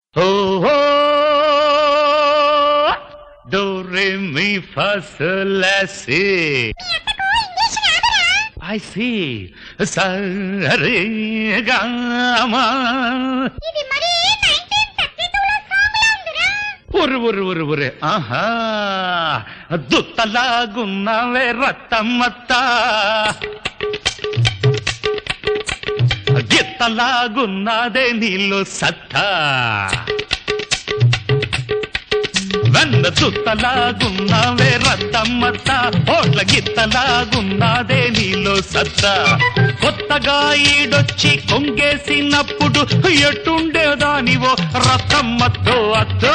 Oh, oh, do re mi fa sol la si. I see. Sa re ga ma. ఇది మరి 1932 లో song లా ఉందిరా ఒరు ఒరు ఒరు ఒరు ఆహా దుత్తలాగున్నవే రత్తమ్మత్త గిత్తలాగున్నదే నీళ్ళు సత్తా వెన్న దుత్తలాగున్నవే రత్తమ్మత్త ఓట్ల గిత్తలాగున్నదే నీలో సత్త కొత్తగా ఈడొచ్చి కొంగేసినప్పుడు ఎట్టుండేదానివో రత్తమ్మతో అత్తో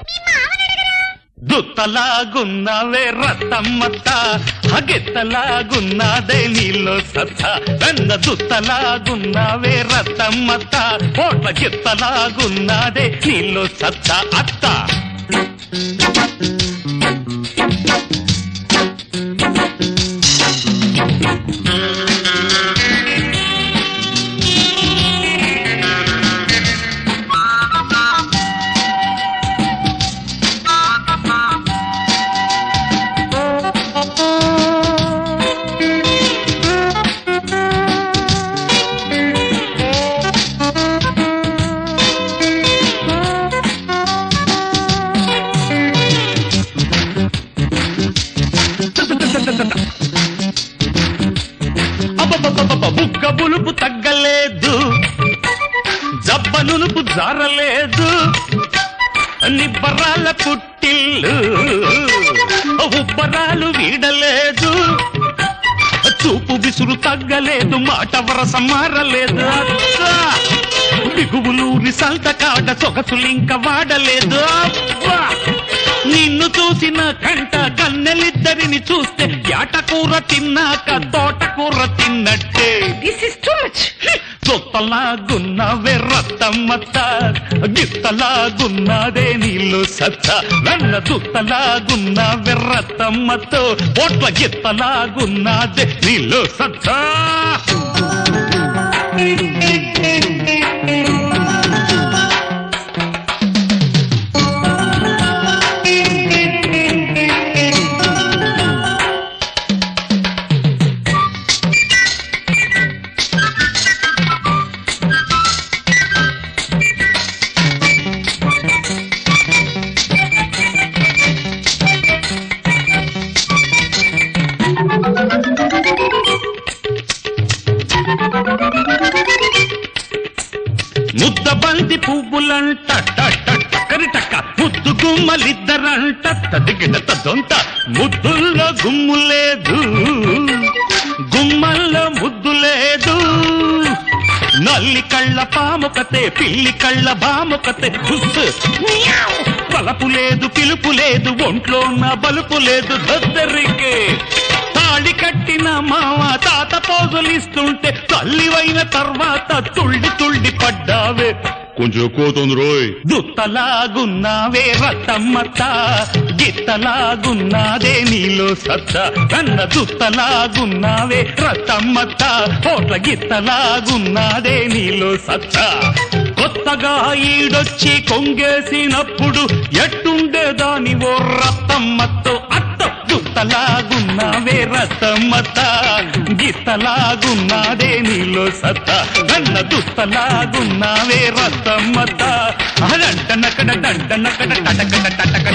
దుత్తలాగున్నవే రత్తమ్మత్త హగెత్తలాగున్నదే నీలో సత్త వెన్న దుత్తలాగున్నవే రత్తమ్మత్త ఓట్ల గిత్తలాగున్నదే నీలో సత్త అత్త అబ్బబ్బబ్బబ్బ బుగ్గ బులుపు తగ్గలేదు జబ్బ నునుపు జారలేదు నిబ్బరాల పుట్టిల్లు ఉబ్బరాలు వీడలేదు చూపు విసురు తగ్గలేదు మాట వరస మారలేదు అచ్చా! బిగువులూరి సంత కాడ సొగసులింక వాడలేదు అబ్బా! నిన్ను చూసిన కంట కన్నెలిద్దరిని చూస్తే యాటకూర తిన్నాక తోటకూర తిన్నట్టే దిస్ ఇస్ టూ మచ్ సొత్తలాగున్నవే రత్తమ్మత్త గిత్తలాగున్నదే నీళ్ళు సత్త వెన్న దుత్తలాగున్నవే రత్తమ్మతో ఓట్ల గిత్తలాగున్నదే నీళ్ళు సత్త ముద్ద బంతి పువ్వులంట కరిటక్క ముద్దు గుమ్మలిద్దరంట తదిగిన దొంత ముద్దుల్లో గుమ్ము లేదు గుమ్మల్లో ముద్దు లేదు నల్లి కళ్ళ పాముకతే పిల్లి కళ్ళ బాముకతే బలపు లేదు పిలుపు లేదు ఒంట్లో నా బలుపు లేదు దద్దరికి తాళి కట్టిన మామ తాత పోజులిస్తుంటే తల్లివైన తర్వాత తుళ్ళి తుళ్ళి పడ్డావే కొంచెం ఎక్కువ అవుతుంది రోయ్ దుత్తలాగున్నావే రత్తమ్మత్త గిత్తలాగున్నాదే నీలో సత్త కన్న దుత్తలాగున్నావే రత్తమ్మత్త ఓట్ల గిత్తలాగున్నాదే నీలో సత్త కొత్తగా ఈడొచ్చి కొంగేసినప్పుడు ఎట్టుండేదాని ఓ రత్తమ్మతో అత్త దుత్తలాగున్నావే రత్తమ్మత గిత్తలాగున్నాదే నీలో సత్త నన్న దుత్తలాగున్నావే రత్తమ్మత అదంట నకడ దంట నకడ టటకట టటక